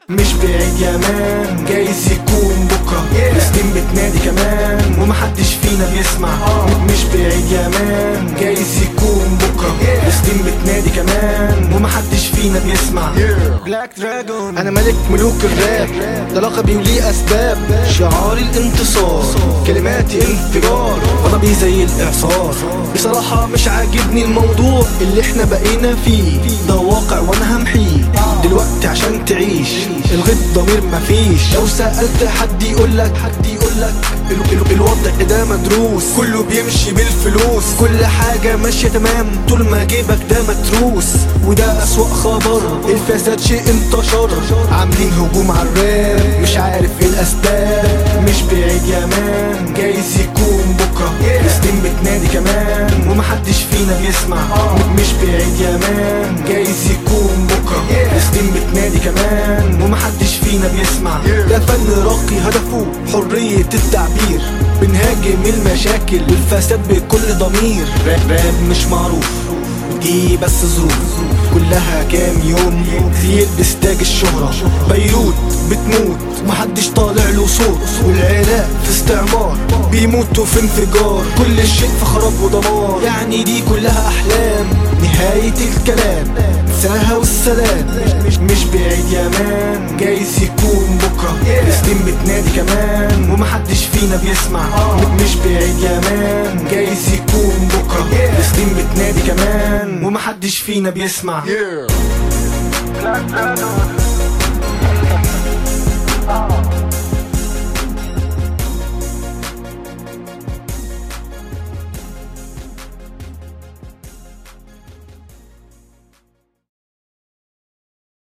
مش بعيد يا مان جايز يكون بكرة فلسطين بتنادي كمان ومحدش فينا بيسمع مش بعيد يا مان جايز يكون بكرة فلسطين بتنادي كمان ومحدش فينا بيسمع بلاك دراجون انا ملك ملوك الراب ده لقبي وليه اسباب شعاري الانتصار كلماتي انفجار غضبي زي الاعصار بصراحة مش عاجبني الموضوع اللي احنا بقينا فيه ده واقع وانا همحيه دلوقتي عشان تعيش الغي الضمير مفيش لو سألت حد يقولك حد يقولك ال- ال- الوضع ده مدروس كله بيمشي بالفلوس كل حاجة ماشية تمام طول ما جيبك ده متروس وده أسوأ خبر الفساد شيء انتشر عاملين هجوم على الراب مش عارف ايه الأسباب مش بعيد يا مان جايز يكون بكرة فلسطين بتنادي كمان ومحدش فينا بيسمع مش بعيد يا مان جايز يكون بكرة فلسطين بتنادي كمان ومحدش فينا بيسمع ده فن راقي هدفه حرية التعبير بنهاجم المشاكل والفساد بكل ضمير راب راب مش معروف دي بس ظروف كلها كام يوم يلبس تاج الشهرة بيروت بتموت محدش طالع له صوت والعراق في استعمار بيموتوا في انفجار كل شيء في خراب ودمار يعني دي كلها أحلام نهاية الكلام انساها والسلام مش, مش بعيد يا مان جايز يكون بكرة فلسطين بتنادي كمان ومحدش فينا بيسمع م- مش بعيد يا مان جايز يكون بكرة فلسطين بتنادي كمان ومحدش فينا بيسمع Yeah.